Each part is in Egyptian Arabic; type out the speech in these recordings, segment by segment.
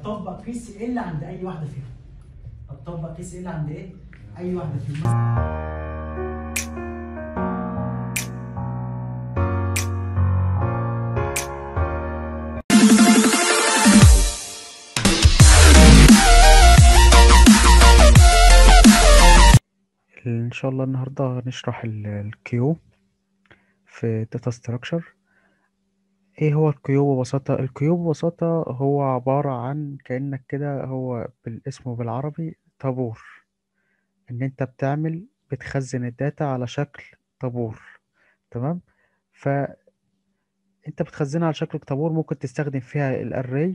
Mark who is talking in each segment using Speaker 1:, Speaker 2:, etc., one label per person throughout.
Speaker 1: هتطبق قيس ال عند اي واحده فيهم هتطبق قيس ال عند ايه اي واحده فيهم
Speaker 2: ان شاء الله النهارده هنشرح الكيو في داتا ستراكشر ايه هو الكيو ببساطه الكيو ببساطه هو عباره عن كانك كده هو بالاسم بالعربي طابور ان انت بتعمل بتخزن الداتا على شكل طابور تمام ف انت بتخزنها على شكل طابور ممكن تستخدم فيها الاري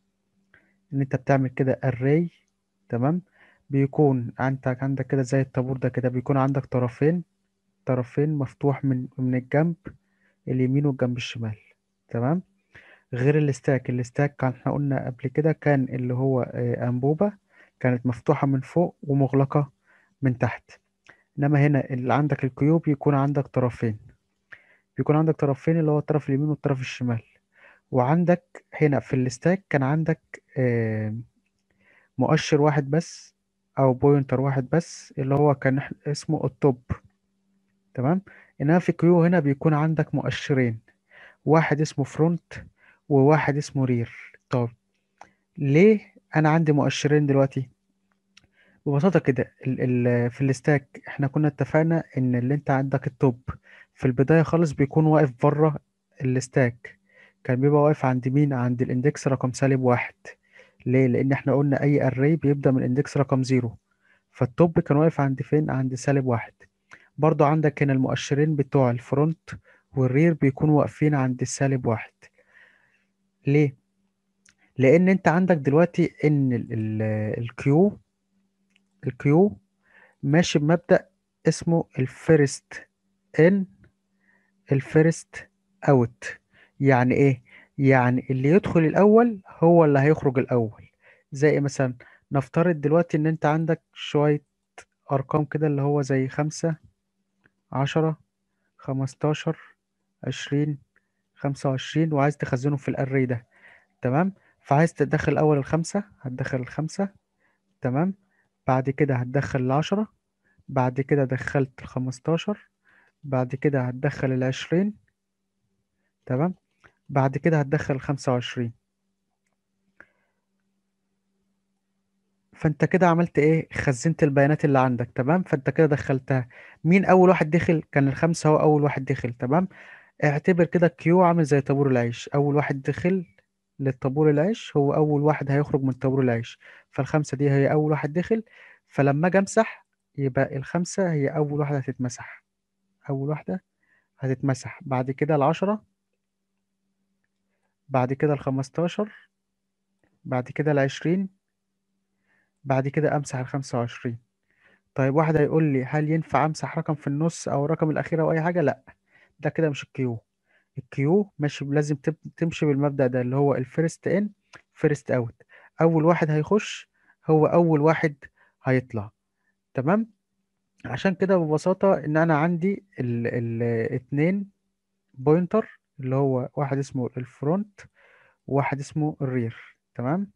Speaker 2: ان انت بتعمل كده array تمام بيكون عندك عندك كده زي الطابور ده كده بيكون عندك طرفين طرفين مفتوح من من الجنب اليمين والجنب الشمال تمام غير الستاك الستاك كان احنا قلنا قبل كده كان اللي هو آه، أنبوبة كانت مفتوحة من فوق ومغلقة من تحت انما هنا اللي عندك الكيوب يكون عندك طرفين بيكون عندك طرفين اللي هو الطرف اليمين والطرف الشمال وعندك هنا في الستاك كان عندك آه، مؤشر واحد بس او بوينتر واحد بس اللي هو كان إح- اسمه التوب تمام انما في كيو هنا بيكون عندك مؤشرين واحد اسمه فرونت وواحد اسمه رير طب ليه انا عندي مؤشرين دلوقتي ببساطة كده ال ال في الستاك احنا كنا اتفقنا ان اللي انت عندك التوب في البداية خالص بيكون واقف بره الستاك كان بيبقى واقف عند مين عند الاندكس رقم سالب واحد ليه لان احنا قلنا اي اري بيبدأ من اندكس رقم زيرو فالتوب كان واقف عند فين عند سالب واحد برضو عندك هنا المؤشرين بتوع الفرونت والرير بيكونوا واقفين عند السالب واحد ليه لان انت عندك دلوقتي ان ال- ال- الكيو الكيو ماشي بمبدأ اسمه الفيرست ان الفيرست اوت يعني ايه يعني اللي يدخل الاول هو اللي هيخرج الاول زي إيه مثلا نفترض دلوقتي ان انت عندك شوية ارقام كده اللي هو زي خمسة عشرة خمستاشر عشرين خمسة وعشرين وعايز تخزنهم في الاري ده تمام فعايز تدخل اول الخمسة هتدخل الخمسة تمام بعد كده هتدخل العشرة بعد كده دخلت الخمستاشر بعد كده هتدخل العشرين تمام بعد كده هتدخل الخمسة وعشرين فانت كده عملت ايه خزنت البيانات اللي عندك تمام فانت كده دخلتها مين اول واحد دخل كان الخمسة هو اول واحد دخل تمام اعتبر كده كيو عامل زي طابور العيش اول واحد دخل للطابور العيش هو اول واحد هيخرج من طابور العيش فالخمسة دي هي اول واحد دخل فلما اجي امسح يبقى الخمسة هي اول واحدة هتتمسح اول واحدة هتتمسح بعد كده العشرة بعد كده الخمستاشر بعد كده العشرين بعد كده امسح الخمسة وعشرين طيب واحد هيقول لي هل ينفع امسح رقم في النص او الرقم الاخير او اي حاجة لا ده كده مش الكيو الكيو ماشي لازم تب- تمشي بالمبدأ ده اللي هو الفيرست ان فيرست اوت اول واحد هيخش هو اول واحد هيطلع تمام عشان كده ببساطة ان انا عندي ال ال اتنين بوينتر اللي هو واحد اسمه الفرونت وواحد اسمه الرير تمام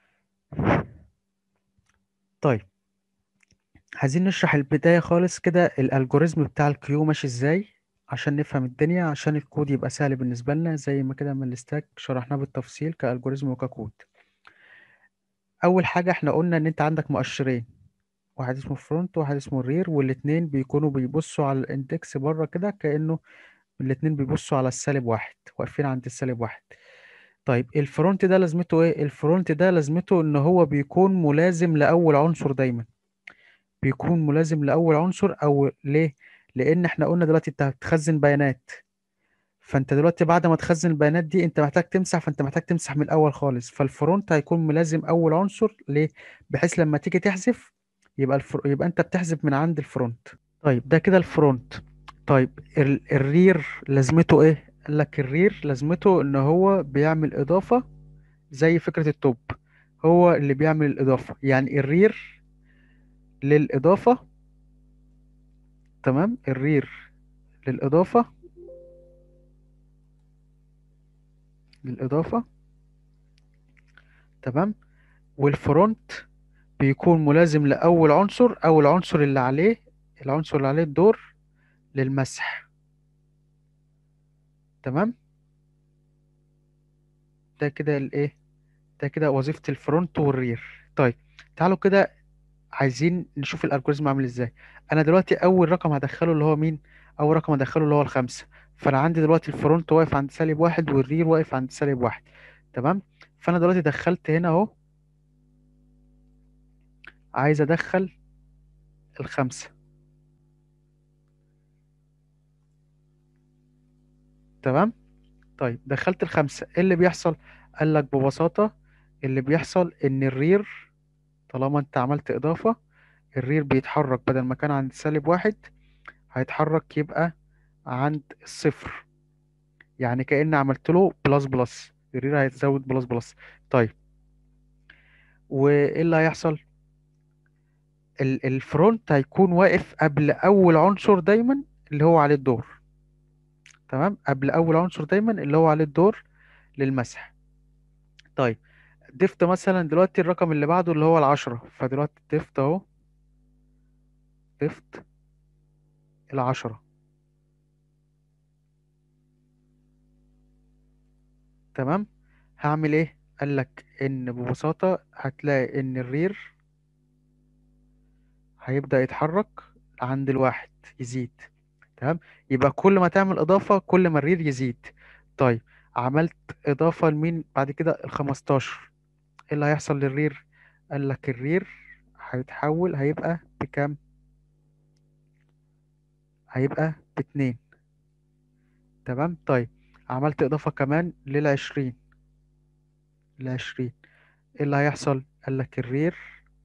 Speaker 2: طيب عايزين نشرح البداية خالص كده الالجوريزم بتاع الكيو ماشي ازاي عشان نفهم الدنيا عشان الكود يبقى سهل بالنسبة لنا زي ما كده من الستاك شرحناه بالتفصيل كالجوريزم وككود اول حاجة احنا قلنا ان انت عندك مؤشرين واحد اسمه فرونت وواحد اسمه الرير والاتنين بيكونوا بيبصوا على الاندكس بره كده كأنه الاتنين بيبصوا على السالب واحد واقفين عند السالب واحد طيب الفرونت ده لازمته ايه الفرونت ده لازمته ان هو بيكون ملازم لاول عنصر دايما بيكون ملازم لاول عنصر او ليه لان احنا قلنا دلوقتي انت هتخزن بيانات فانت دلوقتي بعد ما تخزن البيانات دي انت محتاج تمسح فانت محتاج تمسح من الاول خالص فالفرونت هيكون ملازم اول عنصر ليه بحيث لما تيجي تحذف يبقى الفر... يبقى انت بتحذف من عند الفرونت طيب ده كده الفرونت طيب ال... الرير لازمته ايه قال لك الرير لازمته ان هو بيعمل اضافة زي فكرة التوب هو اللي بيعمل الاضافة يعني الرير للاضافة تمام الرير للاضافة للاضافة تمام والفرونت بيكون ملازم لأول عنصر أو العنصر اللي عليه العنصر اللي عليه الدور للمسح تمام ده كده الايه ده كده وظيفة الفرونت والرير طيب تعالوا كده عايزين نشوف الالجوريزم عامل ازاي انا دلوقتي اول رقم هدخله اللي هو مين اول رقم هدخله اللي هو الخمسة فانا عندي دلوقتي الفرونت واقف عند سالب واحد والرير واقف عند سالب واحد تمام فانا دلوقتي دخلت هنا اهو عايز ادخل الخمسة تمام طيب دخلت الخمسة ايه اللي بيحصل قال لك ببساطة اللي بيحصل ان الرير طالما انت عملت اضافة الرير بيتحرك بدل ما كان عند سالب واحد هيتحرك يبقى عند الصفر يعني كأن عملت له بلس بلس الرير هيتزود بلس بلس طيب وايه اللي هيحصل ال- الفرونت هيكون واقف قبل اول عنصر دايما اللي هو عليه الدور تمام قبل اول عنصر دايما اللي هو عليه الدور للمسح طيب ضفت مثلا دلوقتي الرقم اللي بعده اللي هو العشرة فدلوقتي ضفت اهو ضفت العشرة تمام هعمل ايه قال لك ان ببساطة هتلاقي ان الرير هيبدأ يتحرك عند الواحد يزيد تمام يبقى كل ما تعمل إضافة كل ما الرير يزيد طيب عملت إضافة لمين بعد كده الخمستاشر ايه اللي هيحصل للرير قال لك الرير هيتحول هيبقى بكام هيبقى باتنين تمام طيب عملت إضافة كمان للعشرين العشرين ايه اللي هيحصل قال لك الرير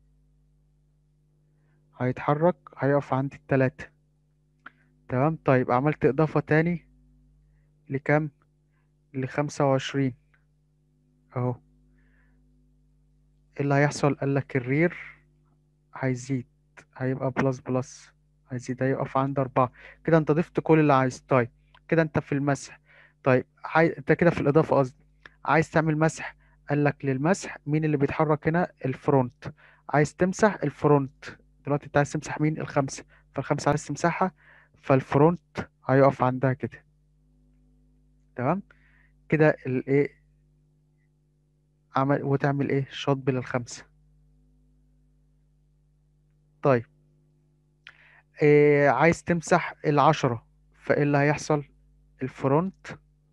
Speaker 2: هيتحرك هيقف عند التلاتة تمام طيب عملت إضافة تاني لكام لخمسة وعشرين اهو ايه اللي هيحصل قال لك الرير هيزيد هيبقى بلس بلس هيزيد هيقف عند أربعة كده انت ضفت كل اللي عايز طيب كده انت في المسح طيب عاي... انت كده في الإضافة قصدي عايز تعمل مسح قال لك للمسح مين اللي بيتحرك هنا الفرونت عايز تمسح الفرونت دلوقتي انت عايز تمسح مين الخمسة فالخمسة عايز تمسحها فالفرونت هيقف عندها كده تمام كده الايه عمل وتعمل ايه شطب للخمسة طيب إيه عايز تمسح العشرة فايه اللي هيحصل الفرونت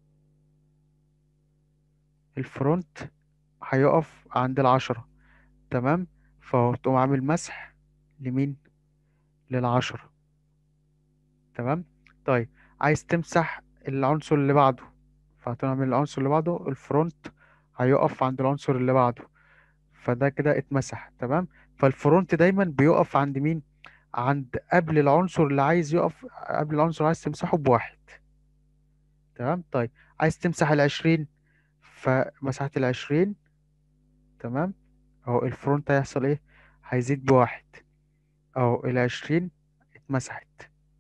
Speaker 2: الفرونت هيقف عند العشرة تمام فهو تقوم عامل مسح لمين للعشرة تمام طيب عايز تمسح العنصر اللي بعده فهتعمل العنصر اللي بعده الفرونت هيقف عند العنصر اللي بعده فده كده اتمسح تمام فالفرونت دايما بيقف عند مين عند قبل العنصر اللي عايز يقف قبل العنصر اللي عايز تمسحه بواحد تمام طيب عايز تمسح العشرين فمسحت العشرين تمام اهو الفرونت هيحصل ايه هيزيد بواحد اهو العشرين اتمسحت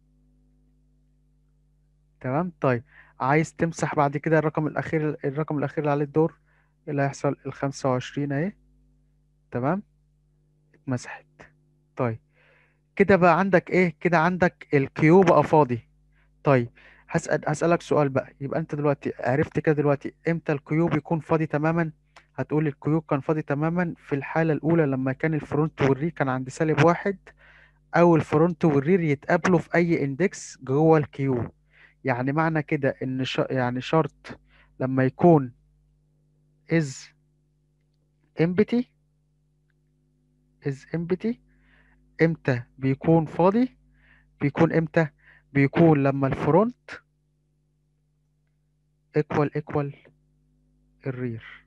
Speaker 2: تمام طيب عايز تمسح بعد كده الرقم الأخير الرقم الأخير اللي عليه الدور إيه اللي هيحصل الخمسة وعشرين اهي تمام اتمسحت طيب كده بقى عندك ايه كده عندك الكيو بقى فاضي طيب هسأل هسألك سؤال بقى يبقى انت دلوقتي عرفت كده دلوقتي امتى الكيو بيكون فاضي تماما هتقول الكيو كان فاضي تماما في الحالة الأولى لما كان الفرونت والري كان عند سالب واحد أو الفرونت والرير يتقابلوا في أي إندكس جوه الكيو يعني معنى كده إن ش... يعني شرط لما يكون is empty is empty امتى بيكون فاضي بيكون امتى بيكون لما الفرونت equal equal الرير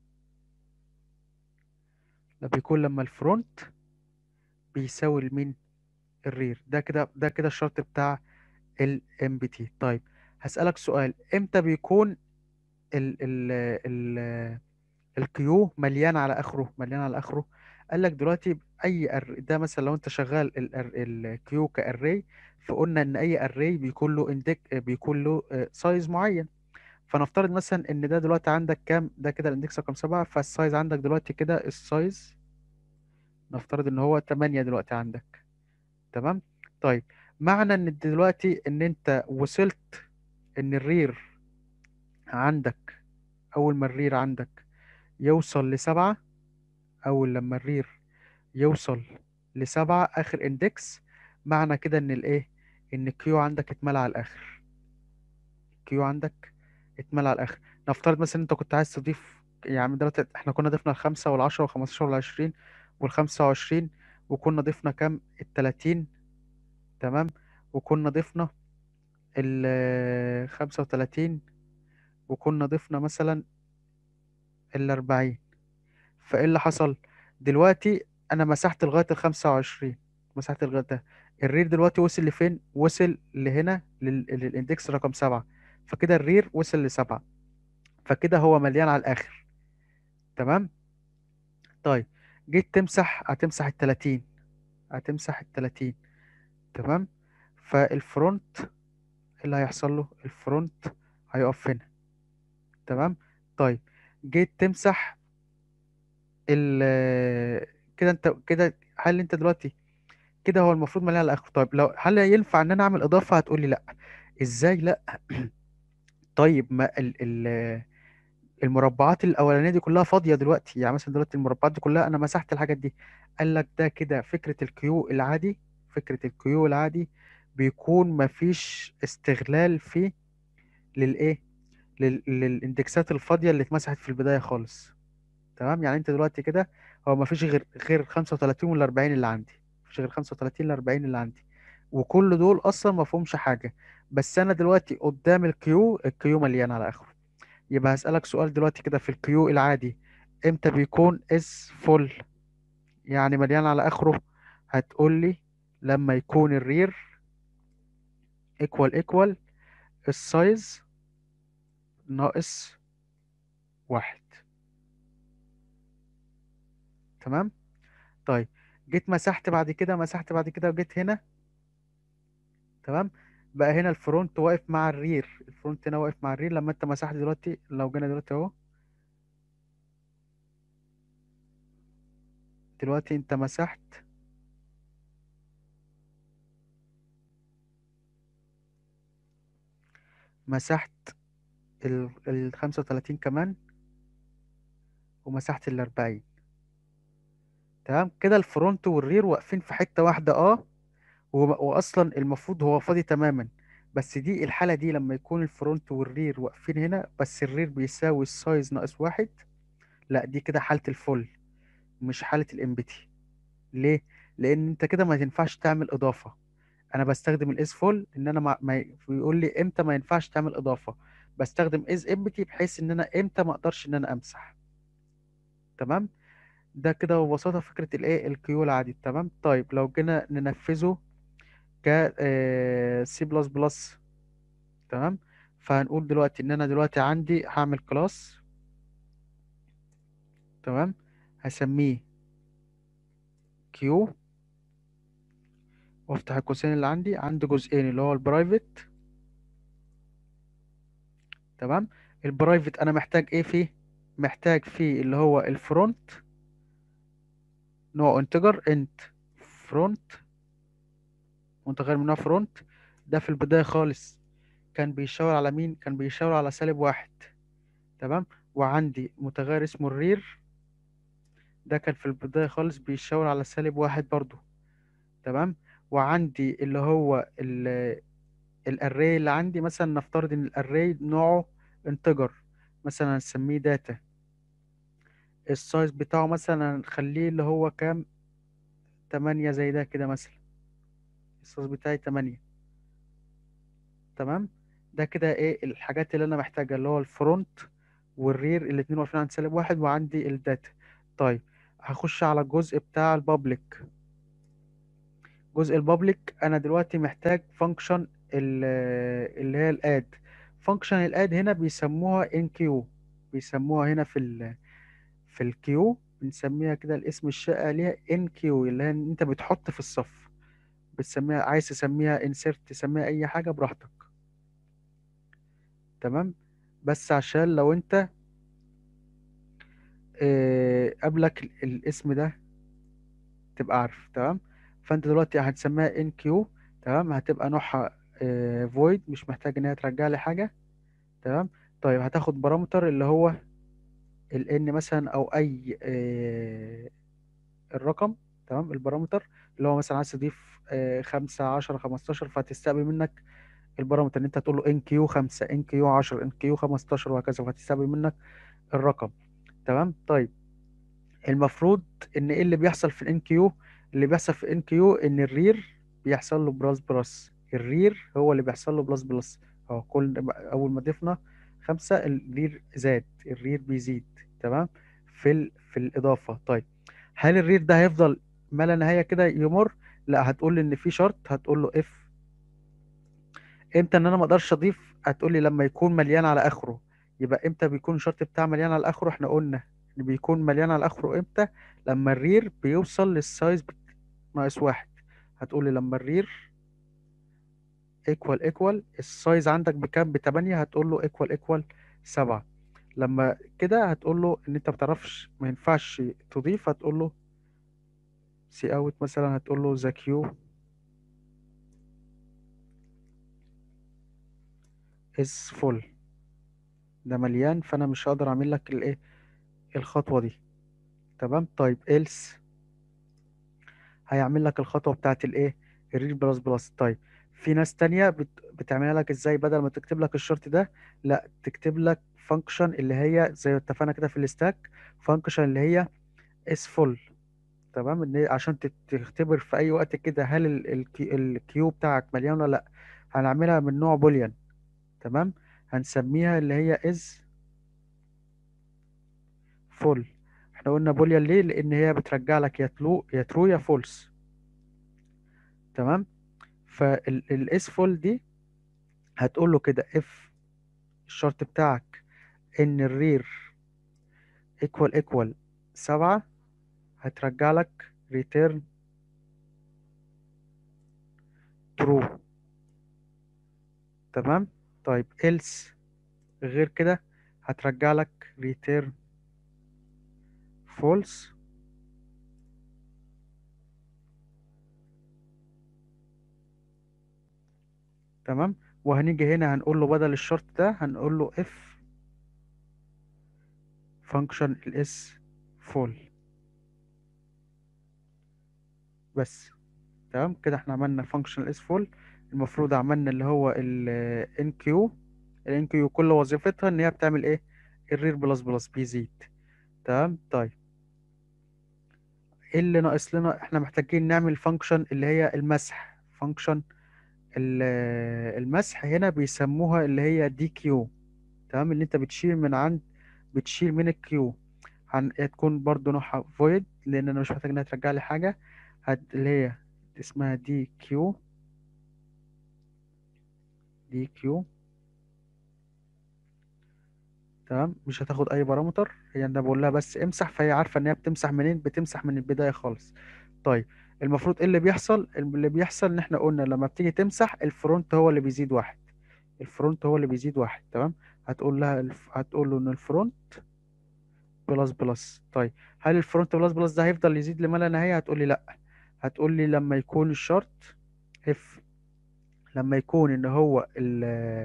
Speaker 2: ده بيكون لما الفرونت بيساوي المين الرير ده كده ده كده الشرط بتاع ال MBT طيب هسألك سؤال امتى بيكون ال ال ال الكيو مليان على اخره مليان على اخره قال لك دلوقتي اي أر... ده مثلا لو انت شغال الكيو كاري فقلنا ان اي اري بيكون له اندك بيكون له سايز معين فنفترض مثلا ان ده دلوقتي عندك كام ده كده الاندكس رقم سبعة فالسايز عندك دلوقتي كده السايز نفترض ان هو تمانية دلوقتي عندك تمام طيب معنى ان دلوقتي ان انت وصلت ان الرير عندك اول ما الرير عندك يوصل لسبعة اول لما الرير يوصل لسبعة اخر اندكس معنى كده ان الايه ان كيو عندك اتملى على الاخر كيو عندك اتملى على الاخر نفترض مثلا انت كنت عايز تضيف يعني دلوقتي احنا كنا ضفنا الخمسة والعشرة والخمستاشر والعشرين والخمسة وعشرين وكنا ضفنا كام التلاتين تمام وكنا ضفنا الخمسة وتلاتين وكنا ضفنا مثلا الأربعين فايه اللي حصل دلوقتي انا مسحت لغايه ال 25 مسحت لغايه ده الرير دلوقتي وصل لفين وصل لهنا لل... للاندكس رقم سبعة فكده الرير وصل لسبعة فكده هو مليان على الاخر تمام طيب جيت تمسح هتمسح ال 30 هتمسح ال 30 تمام فالفرونت إيه اللي هيحصل له الفرونت هيقف هنا تمام طيب جيت تمسح ال كده انت كده هل انت دلوقتي كده هو المفروض مليان على الاخر طيب لو هل ينفع ان انا اعمل اضافه هتقول لي لا ازاي لا طيب ما ال ال المربعات الاولانيه دي كلها فاضيه دلوقتي يعني مثلا دلوقتي المربعات دي كلها انا مسحت الحاجات دي قال لك ده كده فكره الكيو العادي فكره الكيو العادي بيكون مفيش استغلال فيه للايه لل... للاندكسات الفاضيه اللي اتمسحت في البدايه خالص تمام يعني انت دلوقتي كده هو مفيش غير غير 35 ولا 40 اللي عندي مفيش غير 35 ل 40 اللي عندي وكل دول اصلا ما فيهمش حاجه بس انا دلوقتي قدام الكيو الكيو مليان على اخره يبقى هسألك سؤال دلوقتي كده في الكيو العادي امتى بيكون اس فول يعني مليان على اخره هتقول لي لما يكون الرير ايكوال ايكوال السايز ناقص واحد تمام طيب جيت مسحت بعد كده مسحت بعد كده وجيت هنا تمام بقى هنا الفرونت واقف مع الرير الفرونت هنا واقف مع الرير لما انت مسحت دلوقتي لو جينا دلوقتي اهو دلوقتي انت مسحت مسحت ال ال 35 كمان ومسحت ال 40 تمام كده الفرونت والرير واقفين في حتة واحدة اه و- واصلا المفروض هو فاضي تماما بس دي الحالة دي لما يكون الفرونت والرير واقفين هنا بس الرير بيساوي السايز ناقص واحد لا دي كده حالة الفل مش حالة الامبتي ليه؟ لأن أنت كده ما ينفعش تعمل إضافة أنا بستخدم الإز فول إن أنا ما, ما بيقول لي إمتى ما ينفعش تعمل إضافة بستخدم إز امبتي بحيث إن أنا إمتى ما أقدرش إن أنا أمسح تمام ده كده ببساطة فكرة الإيه الكيو العادي تمام طيب لو جينا ننفذه ك سي بلس بلس تمام فهنقول دلوقتي إن أنا دلوقتي عندي هعمل كلاس تمام هسميه كيو وافتح القوسين اللي عندي عندي جزئين اللي هو البرايفت تمام البرايفت انا محتاج ايه فيه محتاج فيه اللي هو الفرونت نوع انتجر انت فرونت متغير من نوع فرونت ده في البداية خالص كان بيشاور على مين كان بيشاور على سالب واحد تمام وعندي متغير اسمه الرير ده كان في البداية خالص بيشاور على سالب واحد برضو تمام وعندي اللي هو الاري اللي عندي مثلا نفترض ان الاري نوعه انتجر مثلا نسميه داتا السايز بتاعه مثلا نخليه اللي هو كام تمانية زي ده كده مثلا السايز بتاعي تمانية تمام ده كده ايه الحاجات اللي انا محتاجها اللي هو الفرونت والرير الاتنين واقفين عند سالب واحد وعندي الداتا طيب هخش على الجزء بتاع البابليك جزء البابليك انا دلوقتي محتاج فانكشن اللي هي الاد فانكشن الاد هنا بيسموها ان كيو بيسموها هنا في ال في الكيو بنسميها كده الاسم الشائع ليها ان كيو اللي هي انت بتحط في الصف بتسميها عايز تسميها انسيرت تسميها اي حاجه براحتك تمام بس عشان لو انت آه، قبلك ال- الاسم ده تبقى عارف تمام فانت دلوقتي هتسميها ان كيو تمام هتبقى نوعها فويد مش محتاج ان هي ترجع لي حاجه تمام طيب هتاخد بارامتر اللي هو ال n مثلا او اي آه، الرقم تمام البارامتر اللي هو مثلا عايز تضيف آه، خمسة عشرة خمستاشر فهتستقبل منك البارامتر ان انت تقول له ان كيو خمسة ان كيو عشرة ان كيو خمستاشر وهكذا فهتستقبل منك الرقم تمام طيب المفروض ان ايه اللي بيحصل في الان كيو اللي بيحصل في الان كيو ان الرير بيحصل له بلس بلس الرير هو اللي بيحصل له بلس بلس اه كل اول ما ضفنا خمسة الرير زاد الرير بيزيد تمام في ال... في الاضافة طيب هل الرير ده هيفضل ما لا نهاية كده يمر لا هتقول لي ان في شرط هتقول له اف امتى ان انا ما اقدرش اضيف هتقول لي لما يكون مليان على اخره يبقى امتى بيكون الشرط بتاع مليان على اخره احنا قلنا ان بيكون مليان على اخره امتى لما الرير بيوصل للسايز بت- ناقص واحد هتقول لي لما الرير ايكوال ايكوال السايز عندك بكام بتمانية هتقول له ايكوال ايكوال سبعة لما كده هتقول له ان انت بتعرفش ما ينفعش تضيف هتقول له سي اوت مثلا هتقول له ذا كيو از فول ده مليان فانا مش هقدر اعمل لك الايه الخطوة دي تمام طيب else هيعمل لك الخطوة بتاعت الايه الريد بلس بلس طيب في ناس تانية بت... بتعملها لك ازاي بدل ما تكتب لك الشرط ده لا تكتب لك فانكشن اللي هي زي ما اتفقنا كده في الستاك فانكشن اللي هي اس فول تمام ان هي عشان تت- تختبر في اي وقت كده هل ال- الكي- الكيو بتاعك مليان ولا لا هنعملها من نوع بوليان تمام هنسميها اللي هي از فول احنا قلنا بوليان ليه لان هي بترجع لك يا تلو يا ترو يا فولس تمام فالاس فول دي هتقول له كده اف الشرط بتاعك ان الرير ايكوال ايكوال سبعة هترجع لك ريتيرن ترو تمام طيب else غير كده هترجع لك ريتيرن فولس تمام وهنيجي هنا هنقول له بدل الشرط ده هنقول له اف فانكشن الاس فول بس تمام كده احنا عملنا فانكشن الاس فول المفروض عملنا اللي هو ال NQ ال NQ كل وظيفتها ان هي بتعمل ايه الرير بلس بلس بيزيد تمام طيب ايه اللي ناقص لنا احنا محتاجين نعمل فانكشن اللي هي المسح فانكشن المسح هنا بيسموها اللي هي دي كيو تمام اللي انت بتشيل من عند بتشيل من الكيو هن... هتكون برضو نوعها void لان انا مش محتاج انها ترجع لي حاجه هت... اللي هي اسمها دي كيو دي كيو تمام مش هتاخد اي بارامتر هي انا بقول لها بس امسح فهي عارفه ان هي بتمسح منين بتمسح من البدايه خالص طيب المفروض ايه اللي بيحصل اللي بيحصل ان احنا قلنا لما بتيجي تمسح الفرونت هو اللي بيزيد واحد الفرونت هو اللي بيزيد واحد تمام هتقول لها الف... هتقول له ان الفرونت بلس بلس طيب هل الفرونت بلس بلس ده هيفضل يزيد لما لا نهايه هتقول لي لا هتقول لي لما يكون الشرط اف لما يكون ان هو ال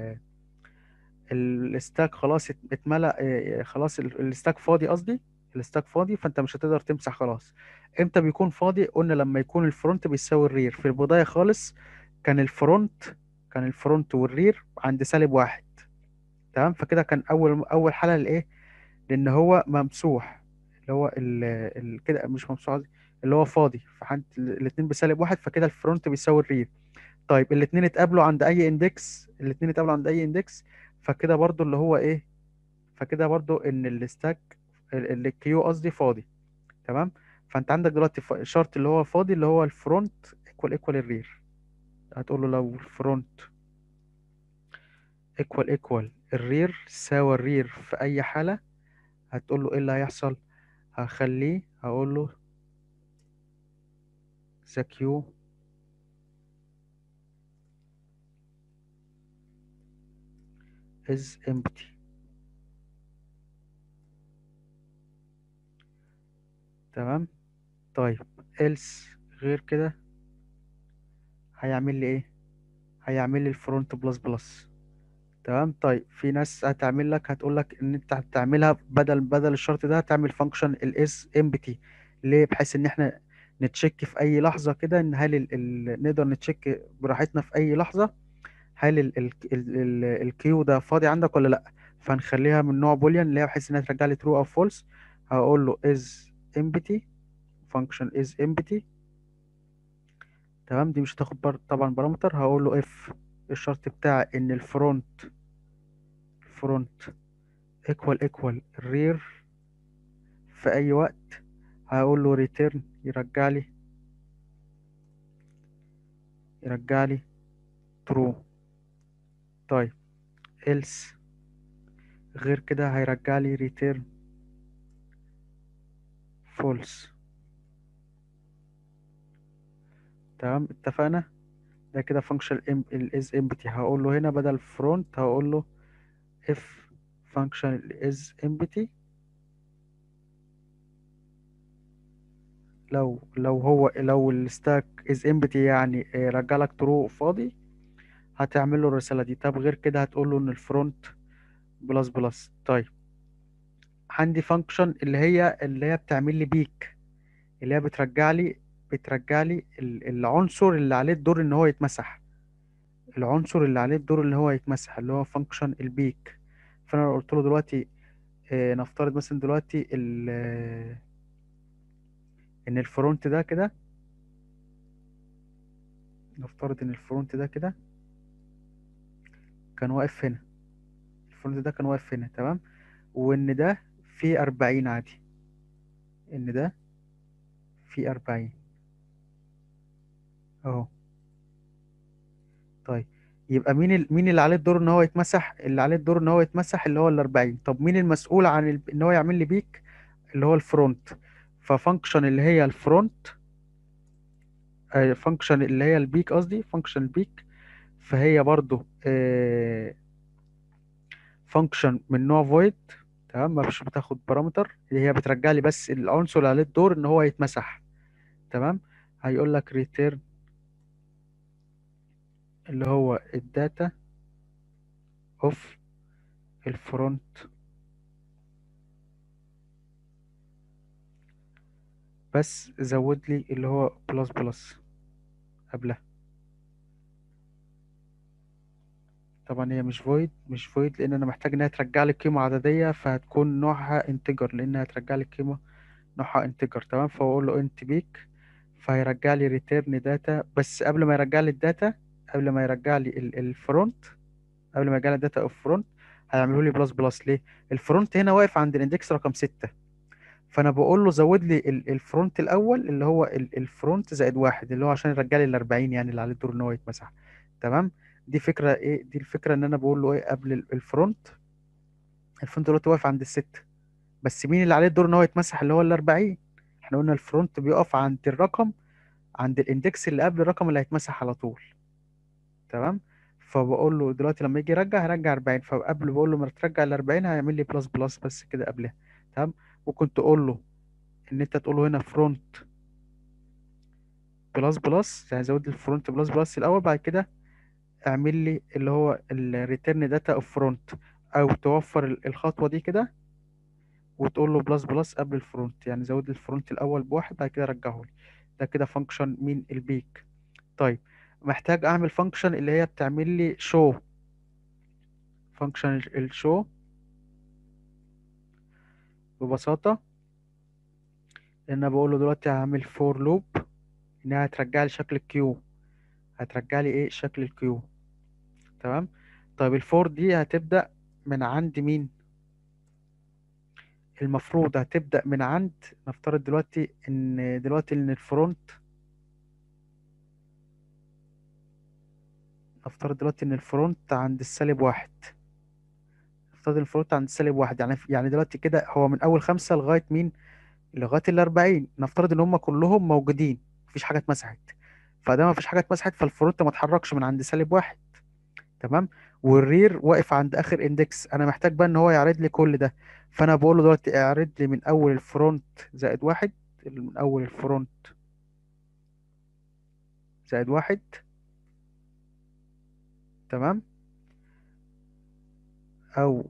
Speaker 2: الستاك خلاص ات- اتملأ اه، خلاص ال- الستاك فاضي قصدي الستاك فاضي فانت مش هتقدر تمسح خلاص امتى بيكون فاضي قلنا لما يكون الفرونت بيساوي الرير في البداية خالص كان الفرونت كان الفرونت والرير عند سالب واحد تمام فكده كان اول اول حالة لايه لان هو ممسوح اللي هو ال ال كده مش ممسوح قصدي اللي هو فاضي فحد الاتنين بسالب واحد فكده الفرونت بيساوي الرير طيب الاتنين اتقابلوا عند اي اندكس الاتنين اتقابلوا عند اي اندكس فكده برضو اللي هو ايه فكده برضو ان الستاك ال- الكيو قصدي فاضي تمام فانت عندك دلوقتي ف- شرط اللي هو فاضي اللي هو الفرونت ايكوال ايكوال الرير هتقول له لو الفرونت ايكوال ايكوال الرير ساوى الرير في اي حالة هتقول له ايه اللي هيحصل هخليه هقول له ذا كيو is empty تمام طيب else غير كده هيعمل لي ايه هيعمل لي الفرونت بلس بلس تمام طيب في ناس هتعمل لك هتقول لك ان انت هتعملها بدل بدل الشرط ده هتعمل فانكشن الاس امبتي ليه بحيث ان احنا نتشيك في اي لحظه كده ان هل ال ال نقدر نتشيك براحتنا في اي لحظه هل ال ال ال ال الكيو ده فاضي عندك ولا لا فهنخليها من نوع بوليان اللي هي بحيث انها ترجع لي ترو او فولس هقول له is empty function is empty تمام دي مش هتاخد بر... طبعا بارامتر هقول له if الشرط بتاعي ان الفرونت فرونت equal equal rear في اي وقت هقول له return يرجع لي يرجع لي true طيب else غير كده هيرجع لي return false تمام اتفقنا ده كده function ال is empty هقول له هنا بدل front هقول له if function is empty لو لو هو لو الستاك is empty يعني آه، رجع لك true فاضي هتعمل له الرسالة دي طب غير كده هتقول له ان الفرونت بلس بلس طيب عندي فانكشن اللي هي اللي هي بتعمل لي بيك اللي هي بترجع لي بترجع لي ال- العنصر اللي عليه الدور ان هو يتمسح العنصر اللي عليه الدور اللي هو يتمسح اللي هو فانكشن البيك فانا لو قلت له دلوقتي آه، نفترض مثلا دلوقتي ال آه، ان الفرونت ده كده نفترض ان الفرونت ده كده كان واقف هنا الفرونت ده كان واقف هنا تمام وان ده فيه أربعين عادي ان ده فيه أربعين اهو طيب يبقى مين ال... مين اللي عليه الدور ان هو يتمسح اللي عليه الدور ان هو يتمسح اللي هو ال 40 طب مين المسؤول عن ال... ان هو يعمل لي بيك اللي هو الفرونت ففانكشن اللي هي الفرونت فانكشن اللي هي البيك قصدي فانكشن البيك فهي برضو فانكشن من نوع void تمام مش بتاخد بارامتر هي بترجع لي بس العنصر اللي عليه الدور ان هو يتمسح تمام هيقول لك return اللي هو الداتا اوف الفرونت بس زود لي اللي هو بلس بلس قبلها طبعا هي مش void مش void لان انا محتاج انها ترجع لي قيمة عددية فهتكون نوعها integer لانها ترجع لي قيمة نوعها integer تمام فاقول له int بيك فهيرجع لي return data بس قبل ما يرجع لي الداتا قبل ما يرجع لي الفرونت قبل ما يرجع لي الداتا اوف فرونت هيعملوا لي بلس بلس ليه الفرونت هنا واقف عند الاندكس رقم ستة فانا بقول له زود لي ال- الفرونت الاول اللي هو ال- الفرونت زائد واحد اللي هو عشان يرجع لي ال 40 يعني اللي عليه الدور ان هو يتمسح تمام دي فكره ايه دي الفكره ان انا بقول له ايه قبل ال- الفرونت الفرونت دلوقتي واقف عند الستة بس مين اللي عليه الدور ان هو يتمسح اللي هو ال 40 احنا قلنا الفرونت بيقف عند الرقم عند الاندكس اللي قبل الرقم اللي هيتمسح على طول تمام فبقول له دلوقتي لما يجي يرجع هيرجع 40 فقبل بقول له ما ترجع ال 40 هيعمل لي بلس بلس بس كده قبلها تمام ممكن تقول له ان انت تقول له هنا فرونت بلس بلس يعني زود لي الفرونت بلس بلس الاول بعد كده اعمل لي اللي هو الريتيرن داتا اوف فرونت او توفر ال- الخطوه دي كده وتقول له بلس بلس قبل الفرونت يعني زود لي الفرونت الاول بواحد بعد كده رجعه لي ده كده فانكشن مين البيك طيب محتاج اعمل فانكشن اللي هي بتعمل لي شو فانكشن الشو ببساطه ان انا بقول له دلوقتي هعمل فور لوب انها هترجع لي شكل الكيو هترجع لي ايه شكل الكيو تمام طيب الفور دي هتبدأ من عند مين المفروض هتبدأ من عند نفترض دلوقتي ان دلوقتي ان الفرونت نفترض دلوقتي ان الفرونت عند السالب واحد نفترض الفرونت عند السالب واحد يعني يعني دلوقتي كده هو من اول خمسة لغاية مين لغاية الأربعين نفترض ان هم كلهم موجودين مفيش حاجة اتمسحت فده مفيش حاجة اتمسحت فالفرونت ما اتحركش من عند سالب واحد تمام والرير واقف عند اخر اندكس انا محتاج بقى ان هو يعرض لي كل ده فانا بقول له دلوقتي اعرض لي من اول الفرونت زائد واحد من اول الفرونت زائد واحد تمام او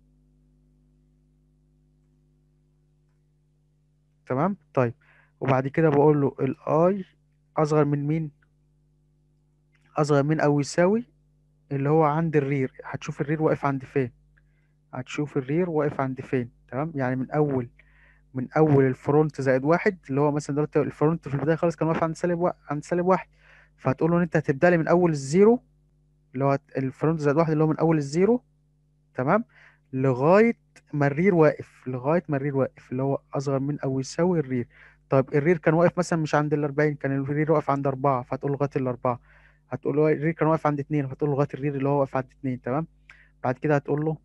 Speaker 2: تمام طيب وبعد كده بقول له الاي اصغر من مين اصغر من او يساوي اللي هو عند الرير هتشوف الرير واقف عند فين هتشوف الرير واقف عند فين تمام يعني من اول من اول الفرونت زائد واحد اللي هو مثلا دلوقتي الفرونت في البدايه خالص كان واقف عند سالب وا... عند سالب واحد فهتقول له ان انت هتبدا لي من اول الزيرو اللي هو الفرونت زائد واحد اللي هو من اول الزيرو تمام لغايه ما الرير واقف لغايه ما الرير واقف اللي هو اصغر من او يساوي الرير طيب الرير كان واقف مثلا مش عند ال 40 كان الرير واقف عند أربعة فهتقول لغايه الأربعة هتقول له الرير كان واقف عند اتنين فهتقول له لغايه الرير اللي هو واقف عند اتنين تمام بعد كده هتقول له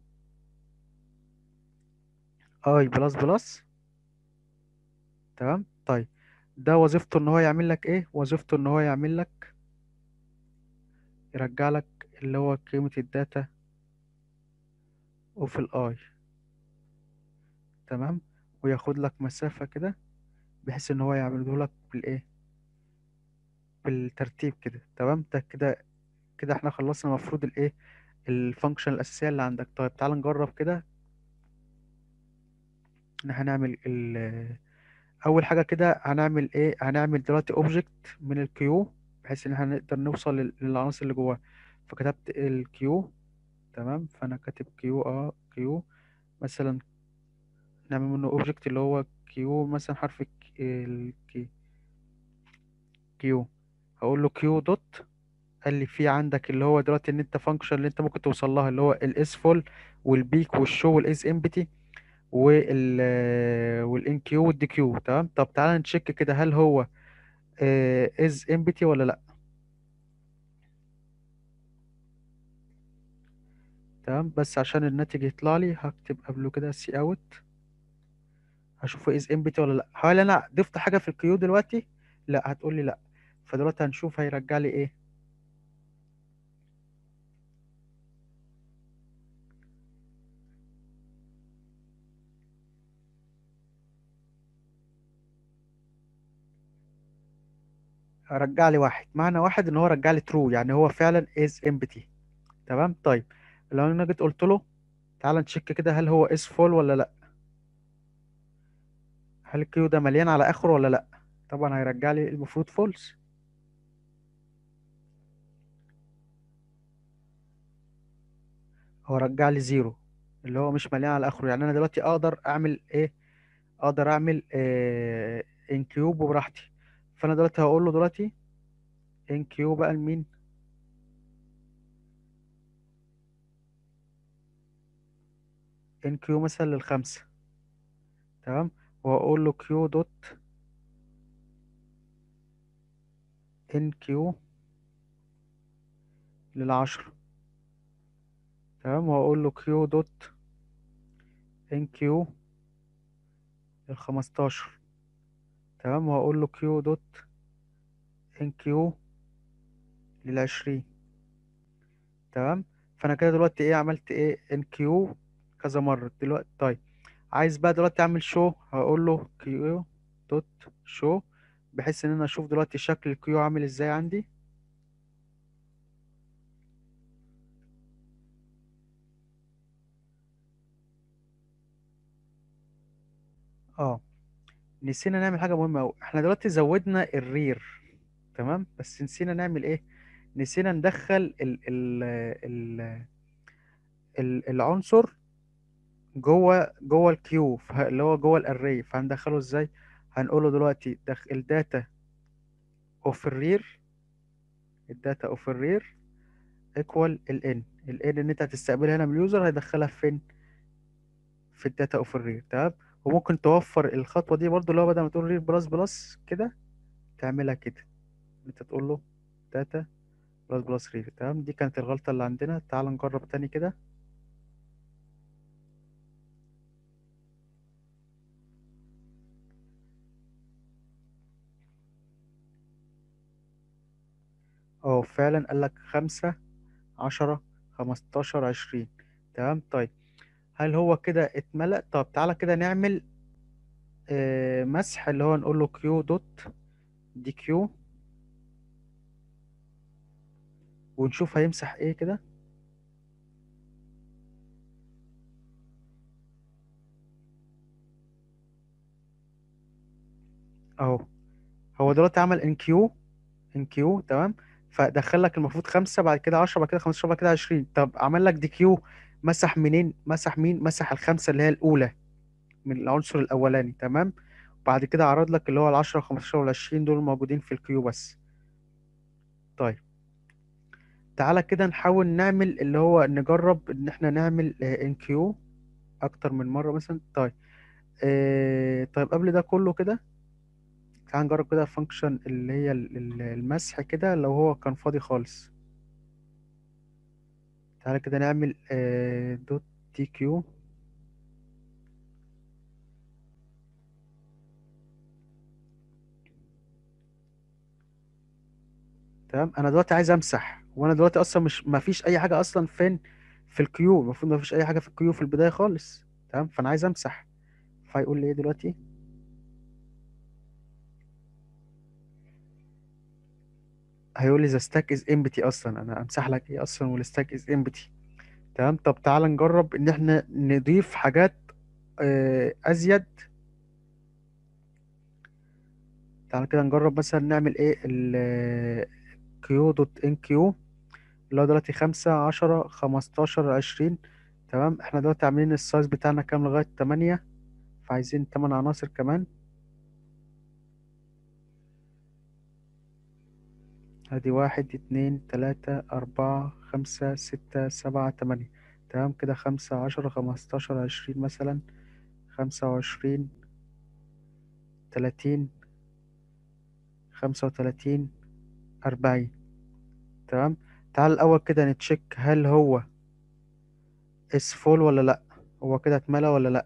Speaker 2: اي بلس بلس تمام طيب ده وظيفته ان هو يعمل لك ايه وظيفته ان هو يعمل لك يرجع لك اللي هو قيمة الداتا وفي الاي تمام وياخد لك مسافة كده بحيث ان هو يعمله لك بالايه بالترتيب كده تمام ده كده كده احنا خلصنا المفروض الايه الفانكشن الاساسية اللي عندك طيب تعال نجرب كده ان احنا هنعمل ال اول حاجه كده هنعمل ايه هنعمل دلوقتي اوبجكت من الكيو بحيث ان احنا نقدر نوصل لل- للعناصر اللي جواه فكتبت الكيو تمام فانا كاتب كيو اه كيو مثلا نعمل منه اوبجكت اللي هو كيو مثلا حرف الك- الكي كيو هقول له كيو دوت قال لي في عندك اللي هو دلوقتي ان انت فانكشن اللي انت ممكن توصل لها اللي هو الاس فول والبيك والشو والاس امبتي وال والان كيو والدي كيو تمام طب تعالى نتشيك كده هل هو از امبتي ولا لا تمام بس عشان الناتج يطلع لي هكتب قبله كده سي اوت هشوفه از امبتي ولا لا هل انا ضفت حاجه في الكيو دلوقتي لا هتقول لي لا فدلوقتي هنشوف هيرجع لي ايه رجع لي واحد معنى واحد ان هو رجع لي ترو يعني هو فعلا از امبتي تمام طيب لو انا جيت قلت له تعالى نتشيك كده هل هو از فول ولا لا هل الكيو ده مليان على اخره ولا لا طبعا هيرجع لي المفروض فولس هو رجع لي زيرو اللي هو مش مليان على اخره يعني انا دلوقتي اقدر اعمل ايه اقدر اعمل آه ان كيوب براحتي فانا دلوقتي هقول له دلوقتي ان كيو بقى لمين ان كيو مثلا للخمسة تمام وهقول له كيو دوت ان كيو للعشرة تمام وهقول له كيو دوت ان كيو للخمستاشر تمام وهقول له كيو دوت ان كيو للعشرين تمام فانا كده دلوقتي ايه عملت ايه ان كيو كذا مرة دلوقتي طيب عايز بقى دلوقتي اعمل شو هقول له كيو دوت شو بحيث ان انا اشوف دلوقتي شكل الكيو عامل ازاي عندي اه نسينا نعمل حاجة مهمة أوي احنا دلوقتي زودنا الرير تمام بس نسينا نعمل ايه نسينا ندخل ال ال ال ال العنصر جوه جوه الكيو فه- اللي هو جوه الاري فهندخله ازاي هنقوله دلوقتي دخل الداتا اوف الرير الداتا اوف الرير ايكوال الان الان اللي انت هتستقبلها هنا من اليوزر هيدخلها فين في الداتا اوف الرير تمام وممكن توفر الخطوه دي برضو اللي هو بدل ما تقول رير بلس بلس كده تعملها كده انت تقول له داتا بلس بلس رير تمام دي كانت الغلطه اللي عندنا تعال نجرب تاني كده اه فعلا قال لك خمسة عشرة خمستاشر عشرين تمام طيب هل هو كده اتملأ طب تعالى كده نعمل آه، مسح اللي هو نقول له كيو دوت دي كيو ونشوف هيمسح ايه كده اهو هو دلوقتي عمل ان كيو ان كيو تمام فدخل لك المفروض خمسة بعد كده 10 بعد كده 15 بعد كده 20 طب عمل لك دي كيو مسح منين مسح مين مسح الخمسة اللي هي الأولى من العنصر الأولاني تمام بعد كده عرض لك اللي هو ال 10 15 وال 20 دول موجودين في الكيو بس طيب تعالى كده نحاول نعمل اللي هو نجرب ان احنا نعمل ان كيو اكتر من مرة مثلا طيب آه طيب قبل ده كله كده تعال نجرب كده فانكشن اللي هي ال- ال- المسح كده لو هو كان فاضي خالص تعالى كده نعمل آه دوت تي كيو تمام انا دلوقتي عايز امسح وانا دلوقتي اصلا مش ما فيش اي حاجه اصلا فين في الكيو المفروض ما فيش اي حاجه في الكيو في البدايه خالص تمام فانا عايز امسح فهيقول لي ايه دلوقتي هيقول لي the stack is empty اصلا انا امسح لك ايه اصلا والstack is empty تمام طب تعال نجرب ان احنا نضيف حاجات آه، ازيد تعال كده نجرب مثلا نعمل ايه ال كيو دوت ان كيو اللي هو دلوقتي خمسة عشرة خمستاشر عشرين تمام احنا دلوقتي عاملين السايز بتاعنا كام لغاية تمانية فعايزين تمن عناصر كمان ادي واحد اتنين تلاتة أربعة خمسة ستة سبعة تمانية تمام كده خمسة عشرة خمستاشر عشرين مثلا خمسة وعشرين تلاتين خمسة وتلاتين أربعين تمام تعال الأول كده نتشيك هل هو اس فول ولا لأ هو كده اتملى ولا لأ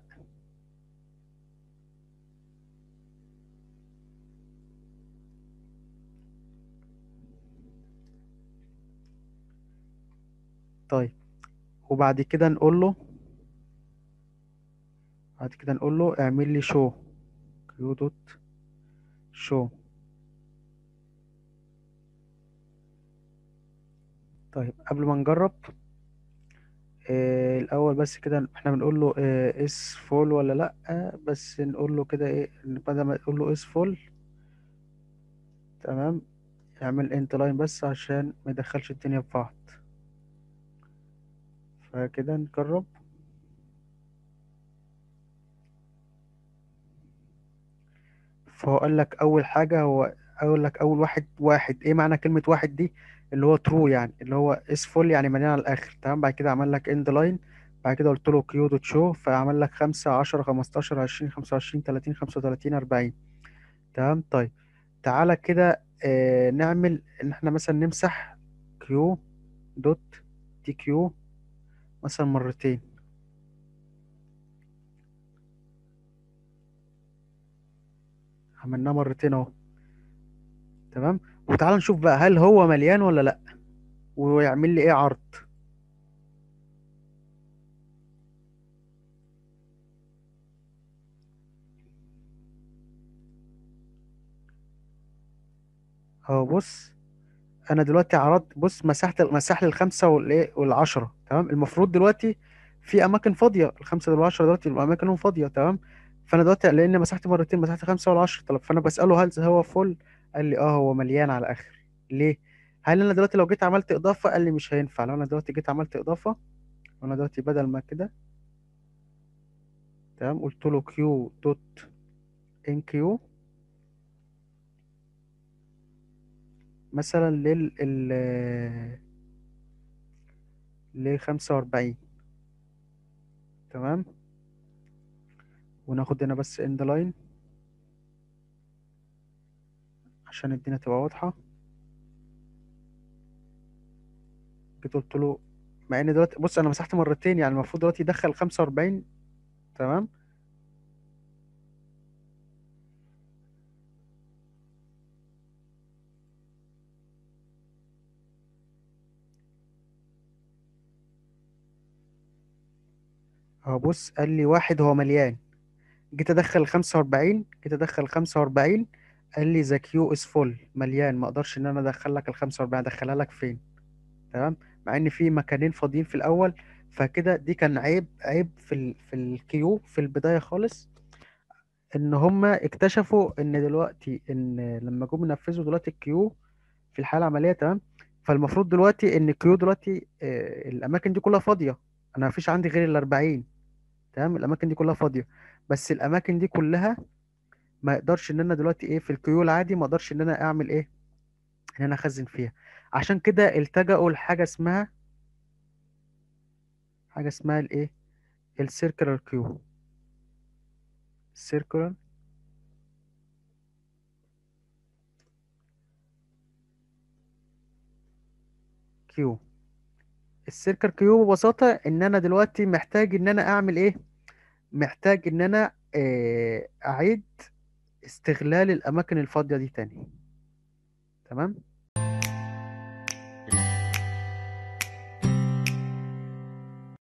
Speaker 2: طيب وبعد كده نقول له بعد كده نقول له اعمل لي شو كيو دوت شو طيب قبل ما نجرب آه الأول بس كده احنا بنقول له آه اس فول ولا لأ بس نقول له كده ايه بدل ما نقول له اس فول تمام اعمل انت لاين بس عشان ما يدخلش الدنيا في بعض فكده نجرب فهو قال لك اول حاجه هو اقول لك اول واحد واحد ايه معنى كلمه واحد دي اللي هو ترو يعني اللي هو اس فول يعني مليان على الاخر تمام بعد كده عمل لك اند لاين بعد كده قلت له كيو دوت شو فعمل لك خمسة عشرة خمستاشر عشرين خمسة وعشرين تلاتين خمسة وتلاتين أربعين تمام طيب تعالى كده آه نعمل ان احنا مثلا نمسح كيو دوت تي كيو مثلا مرتين عملناه مرتين اهو تمام وتعالى نشوف بقى هل هو مليان ولا لا ويعمل لي ايه عرض اهو بص انا دلوقتي عرضت بص مسحت مسح لي الخمسه والايه والعشره تمام المفروض دلوقتي في اماكن فاضيه الخمسه دول والعشره دلوقتي اماكنهم فاضيه تمام فانا دلوقتي لان مسحت مرتين مسحت خمسه والعشره طب فانا بساله هل هو فل قال لي اه هو مليان على الاخر ليه هل انا دلوقتي لو جيت عملت اضافه قال لي مش هينفع لو انا دلوقتي جيت عملت اضافه وانا دلوقتي بدل ما كده تمام قلت له كيو دوت ان كيو مثلا لل ال ل 45 تمام وناخد هنا بس اند لاين عشان الدنيا تبقى واضحة جيت قلت له مع ان دلوقتي بص انا مسحت مرتين يعني المفروض دلوقتي يدخل 45 تمام اهو بص قال لي واحد هو مليان جيت ادخل 45 جيت ادخل 45 قال لي ذا كيو از فول مليان ما اقدرش ان انا ادخل لك ال 45 ادخلها لك فين تمام مع ان في مكانين فاضيين في الاول فكده دي كان عيب عيب في ال في الكيو في البدايه خالص ان هما اكتشفوا ان دلوقتي ان لما جم ينفذوا دلوقتي الكيو في الحاله العمليه تمام فالمفروض دلوقتي ان الكيو دلوقتي آه، الاماكن دي كلها فاضيه انا مفيش عندي غير ال 40 تمام الاماكن دي كلها فاضيه بس الاماكن دي كلها ما يقدرش ان انا دلوقتي ايه في الكيو العادي ما اقدرش ان انا اعمل ايه ان انا اخزن فيها عشان كده التجأوا لحاجه اسمها حاجه اسمها الايه السيركلر كيو السيركلر كيو السيركل كيو ببساطة ان انا دلوقتي محتاج ان انا اعمل ايه محتاج ان انا آه، اعيد استغلال الاماكن الفاضية دي تاني تمام